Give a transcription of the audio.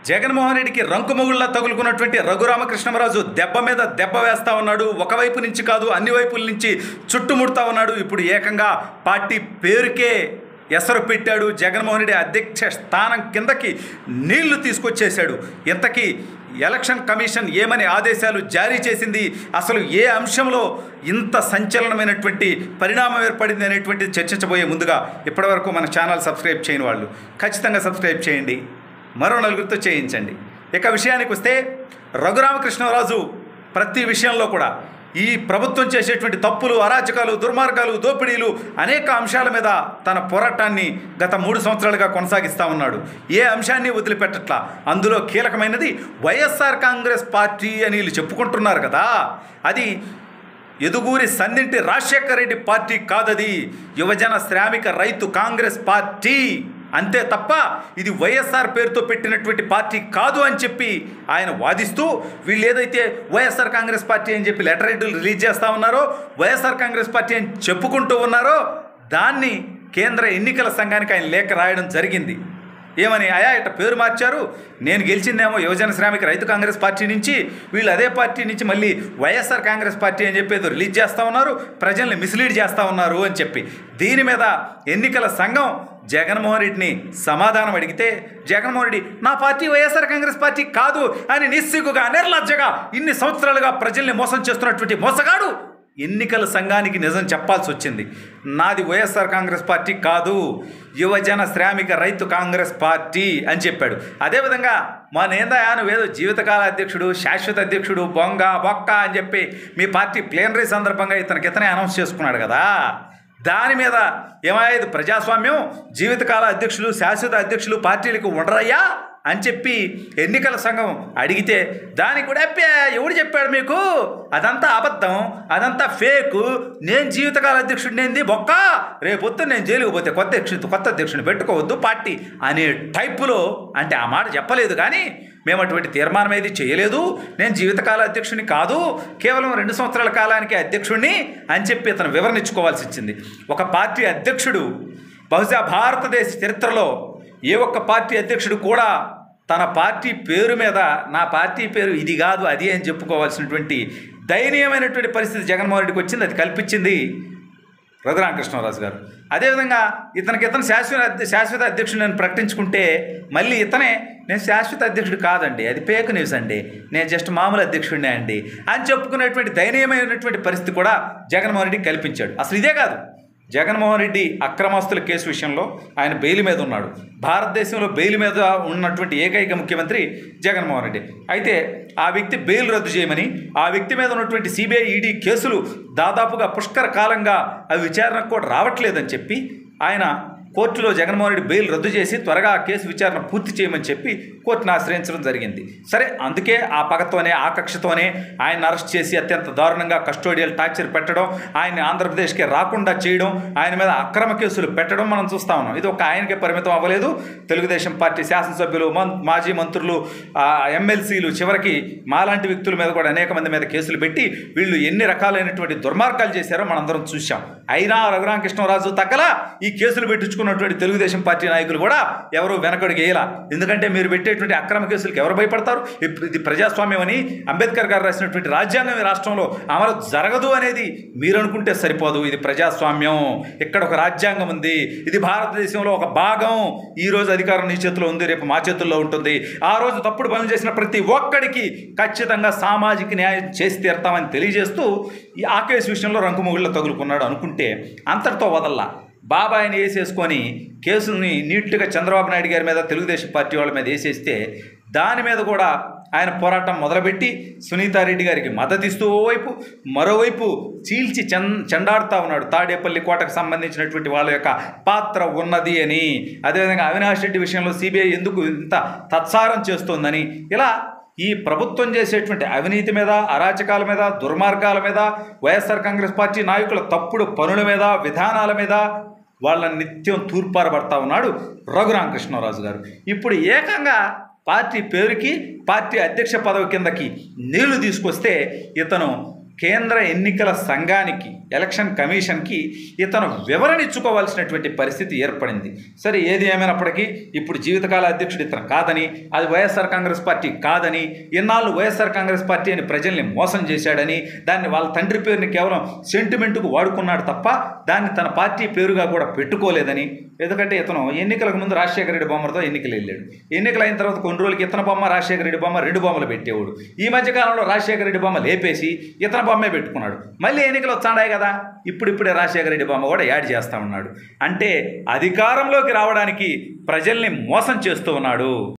జగన్మోహన్ రెడ్డికి రంకుమొగుళ్ళ తగులుకున్నటువంటి రఘురామకృష్ణరాజు దెబ్బ మీద దెబ్బ వేస్తా ఉన్నాడు ఒకవైపు నుంచి కాదు అన్ని వైపుల నుంచి చుట్టుముడతా ఉన్నాడు ఇప్పుడు ఏకంగా పార్టీ పేరుకే ఎసరు పెట్టాడు జగన్మోహన్ రెడ్డి అధ్యక్ష స్థానం కిందకి నీళ్లు తీసుకొచ్చేశాడు ఇంతకీ ఎలక్షన్ కమిషన్ ఏమని ఆదేశాలు జారీ చేసింది అసలు ఏ అంశంలో ఇంత సంచలనమైనటువంటి పరిణామం ఏర్పడింది అనేటువంటిది చర్చించబోయే ముందుగా ఇప్పటివరకు మన ఛానల్ సబ్స్క్రైబ్ చేయని వాళ్ళు ఖచ్చితంగా సబ్స్క్రైబ్ చేయండి మరో నలుగురితో చేయించండి ఇక విషయానికి వస్తే రఘురామకృష్ణరాజు ప్రతి విషయంలో కూడా ఈ ప్రభుత్వం చేసేటువంటి తప్పులు అరాచకాలు దుర్మార్గాలు దోపిడీలు అనేక అంశాల మీద తన పోరాటాన్ని గత మూడు సంవత్సరాలుగా కొనసాగిస్తూ ఉన్నాడు ఏ అంశాన్ని వదిలిపెట్టట్లా అందులో కీలకమైనది వైఎస్ఆర్ కాంగ్రెస్ పార్టీ అని వీళ్ళు చెప్పుకుంటున్నారు కదా అది ఎదుగూరి సన్నింటి రాజశేఖర రెడ్డి పార్టీ కాదది యువజన శ్రామిక రైతు కాంగ్రెస్ పార్టీ అంతే తప్ప ఇది వైఎస్ఆర్ పేరుతో పెట్టినటువంటి పార్టీ కాదు అని చెప్పి ఆయన వాదిస్తూ వీళ్ళు ఏదైతే వైఎస్ఆర్ కాంగ్రెస్ పార్టీ అని చెప్పి లెటర్ హెడ్లు రిలీజ్ చేస్తూ ఉన్నారో వైఎస్ఆర్ కాంగ్రెస్ పార్టీ అని చెప్పుకుంటూ ఉన్నారో దాన్ని కేంద్ర ఎన్నికల సంఘానికి ఆయన లేఖ రాయడం జరిగింది ఏమని అయా ఇట్ట పేరు మార్చారు నేను గెలిచిందేమో యువజన శ్రామిక రైతు కాంగ్రెస్ పార్టీ నుంచి వీళ్ళు అదే పార్టీ నుంచి మళ్ళీ వైఎస్ఆర్ కాంగ్రెస్ పార్టీ అని చెప్పి ఏదో రిలీజ్ చేస్తూ ఉన్నారు ప్రజల్ని మిస్లీడ్ చేస్తూ ఉన్నారు అని చెప్పి దీని మీద ఎన్నికల సంఘం జగన్మోహన్ రెడ్డిని సమాధానం అడిగితే జగన్మోహన్ రెడ్డి నా పార్టీ వైఎస్ఆర్ కాంగ్రెస్ పార్టీ కాదు అని నిస్సిగ్గుగా నిర్లజ్జగా ఇన్ని సంవత్సరాలుగా ప్రజల్ని మోసం చేస్తున్నటువంటి మోసగాడు ఎన్నికల సంఘానికి నిజం చెప్పాల్సి వచ్చింది నాది వైఎస్ఆర్ కాంగ్రెస్ పార్టీ కాదు యువజన శ్రామిక రైతు కాంగ్రెస్ పార్టీ అని చెప్పాడు అదేవిధంగా మా నేందయా నువ్వేదో జీవితకాల అధ్యక్షుడు శాశ్వత అధ్యక్షుడు బొంగ బొక్క అని చెప్పి మీ పార్టీ ప్లేనరీ సందర్భంగా ఇతనికి ఇతనే అనౌన్స్ చేసుకున్నాడు కదా దాని మీద ఏమయ్యేది ప్రజాస్వామ్యం జీవితకాల అధ్యక్షులు శాశ్వత అధ్యక్షులు పార్టీలకు ఉండరయ్యా అని చెప్పి ఎన్నికల సంఘం అడిగితే దానికి కూడా అబ్బే ఎవడు చెప్పాడు మీకు అదంతా అబద్ధం అదంతా ఫేకు నేను జీవితకాల అధ్యక్షుడిని ఏంది బొక్క రేపొద్దు నేను జైలుకు పోతే కొత్త అధ్యక్షుడు కొత్త అధ్యక్షుడిని పెట్టుకోవద్దు పార్టీ అనే టైపులో అంటే ఆ మాట చెప్పలేదు కానీ మేము అటువంటి తీర్మానం ఏది చేయలేదు నేను జీవితకాల అధ్యక్షుని కాదు కేవలం రెండు సంవత్సరాల కాలానికి అధ్యక్షుడిని అని చెప్పి ఇతను వివరణ ఇచ్చుకోవాల్సి వచ్చింది ఒక పార్టీ అధ్యక్షుడు బహుశా భారతదేశ చరిత్రలో ఏ ఒక్క పార్టీ అధ్యక్షుడు కూడా తన పార్టీ పేరు మీద నా పార్టీ పేరు ఇది కాదు అది అని చెప్పుకోవాల్సినటువంటి దయనీయమైనటువంటి పరిస్థితి జగన్మోహన్ రెడ్డికి వచ్చింది అది కల్పించింది రఘురామకృష్ణరాజు గారు అదేవిధంగా ఇతనికి ఇతను శాశ్వత అధ్య- శాశ్వత అధ్యక్షుడు నేను ప్రకటించుకుంటే మళ్ళీ ఇతనే నేను శాశ్వత అధ్యక్షుడు కాదండి అది పేక్ న్యూస్ అండి నేను జస్ట్ మామూలు అధ్యక్షుడినే అండి అని చెప్పుకునేటువంటి దయనీయమైనటువంటి పరిస్థితి కూడా జగన్మోహన్ రెడ్డి కల్పించాడు అసలు ఇదే కాదు జగన్మోహన్ రెడ్డి అక్రమాస్తుల కేసు విషయంలో ఆయన బెయిల్ మీద ఉన్నాడు భారతదేశంలో బెయిల్ మీద ఉన్నటువంటి ఏకైక ముఖ్యమంత్రి జగన్మోహన్ రెడ్డి అయితే ఆ వ్యక్తి బెయిల్ రద్దు చేయమని ఆ వ్యక్తి మీద ఉన్నటువంటి సిబిఐ ఈడీ కేసులు దాదాపుగా పుష్కర కాలంగా అవి విచారణకు కూడా రావట్లేదని చెప్పి ఆయన కోర్టులో జగన్మోహన్ రెడ్డి బెయిల్ రద్దు చేసి త్వరగా ఆ కేసు విచారణ పూర్తి చేయమని చెప్పి కోర్టును ఆశ్రయించడం జరిగింది సరే అందుకే ఆ పగతోనే ఆ కక్షతోనే ఆయన అరెస్ట్ చేసి అత్యంత దారుణంగా కస్టోడియల్ టార్చర్ పెట్టడం ఆయన్ని ఆంధ్రప్రదేశ్కి రాకుండా చేయడం ఆయన మీద అక్రమ కేసులు పెట్టడం మనం చూస్తా ఉన్నాం ఇది ఒక ఆయనకే పరిమితం అవ్వలేదు తెలుగుదేశం పార్టీ శాసనసభ్యులు మం మాజీ మంత్రులు ఆ, ఎమ్మెల్సీలు చివరికి మాలాంటి వ్యక్తుల మీద కూడా అనేక మంది మీద కేసులు పెట్టి వీళ్ళు ఎన్ని రకాలైనటువంటి దుర్మార్గాలు చేశారో మనందరం చూశాం అయినా రఘురామకృష్ణరాజు తగ్గల ఈ కేసులు పెట్టించుకున్నటువంటి తెలుగుదేశం పార్టీ నాయకులు కూడా ఎవరు వెనకడుగు వేయలా ఎందుకంటే మీరు పెట్టేటువంటి అక్రమ కేసులకు ఎవరు భయపడతారు ఇప్- ఇది ప్రజాస్వామ్యం అని అంబేద్కర్ గారు రాసినటువంటి రాజ్యాంగం ఈ రాష్ట్రంలో అమలు జరగదు అనేది మీరు అనుకుంటే సరిపోదు ఇది ప్రజాస్వామ్యం ఇక్కడ ఒక రాజ్యాంగం ఉంది ఇది భారతదేశంలో ఒక భాగం ఈ రోజు అధికారం నీ చేతిలో ఉంది రేపు మా చేతుల్లో ఉంటుంది ఆ రోజు తప్పుడు పనులు చేసిన ప్రతి ఒక్కడికి ఖచ్చితంగా సామాజిక న్యాయం చేసి తీరుతామని తెలియజేస్తూ ఈ ఆ కేసు విషయంలో రంకుముగుళ్ళ తగులుకున్నాడు అనుకుంటే అంతటితో వదల్లా బాబాయిని వేసేసుకొని కేసుని నీట్గా చంద్రబాబు నాయుడు గారి మీద తెలుగుదేశం పార్టీ వాళ్ళ మీద వేసేస్తే దాని మీద కూడా ఆయన పోరాటం మొదలుపెట్టి సునీతారెడ్డి గారికి మద్దతిస్తూ ఓవైపు మరోవైపు చీల్చి చం చెండాడుతూ ఉన్నాడు తాడేపల్లి కోటకు సంబంధించినటువంటి వాళ్ళ యొక్క పాత్ర ఉన్నది అని అదేవిధంగా అవినాష్ రెడ్డి విషయంలో సిబిఐ ఎందుకు ఇంత తత్సారం చేస్తోందని ఇలా ఈ ప్రభుత్వం చేసేటువంటి అవినీతి మీద అరాచకాల మీద దుర్మార్గాల మీద వైఎస్ఆర్ కాంగ్రెస్ పార్టీ నాయకుల తప్పుడు పనుల మీద విధానాల మీద వాళ్ళ నిత్యం తూర్పారబడతా ఉన్నాడు రఘురామకృష్ణరాజు గారు ఇప్పుడు ఏకంగా పార్టీ పేరుకి పార్టీ అధ్యక్ష పదవి కిందకి నీళ్లు తీసుకొస్తే ఇతను కేంద్ర ఎన్నికల సంఘానికి ఎలక్షన్ కమిషన్కి ఇతను వివరణ ఇచ్చుకోవాల్సినటువంటి పరిస్థితి ఏర్పడింది సరే ఏది ఏమైనప్పటికీ ఇప్పుడు జీవితకాల అధ్యక్షుడు ఇతను కాదని అది వైఎస్ఆర్ కాంగ్రెస్ పార్టీ కాదని ఇన్నాళ్ళు వైఎస్ఆర్ కాంగ్రెస్ పార్టీ అని ప్రజల్ని మోసం చేశాడని దాన్ని వాళ్ళ తండ్రి పేరుని కేవలం సెంటిమెంటుకు వాడుకున్నాడు తప్ప దాన్ని తన పార్టీ పేరుగా కూడా పెట్టుకోలేదని ఎందుకంటే ఇతను ఎన్నికలకు ముందు రాజశేఖర రెడ్డి బొమ్మలతో ఎన్నికలు వెళ్ళాడు ఎన్నికలు అయిన తర్వాత కొన్ని రోజులకి ఇతని బొమ్మ రాజశేఖర రెడ్డి బొమ్మ రెండు బొమ్మలు పెట్టేవాడు ఈ మధ్యకాలంలో రాజశేఖర రెడ్డి బొమ్మ లేపేసి ఇతని బొమ్మే పెట్టుకున్నాడు మళ్ళీ ఎన్నికలు వచ్చాడాయి కదా ఇప్పుడిప్పుడే రాజశేఖర రెడ్డి బొమ్మ కూడా యాడ్ చేస్తా ఉన్నాడు అంటే అధికారంలోకి రావడానికి ప్రజల్ని మోసం చేస్తూ ఉన్నాడు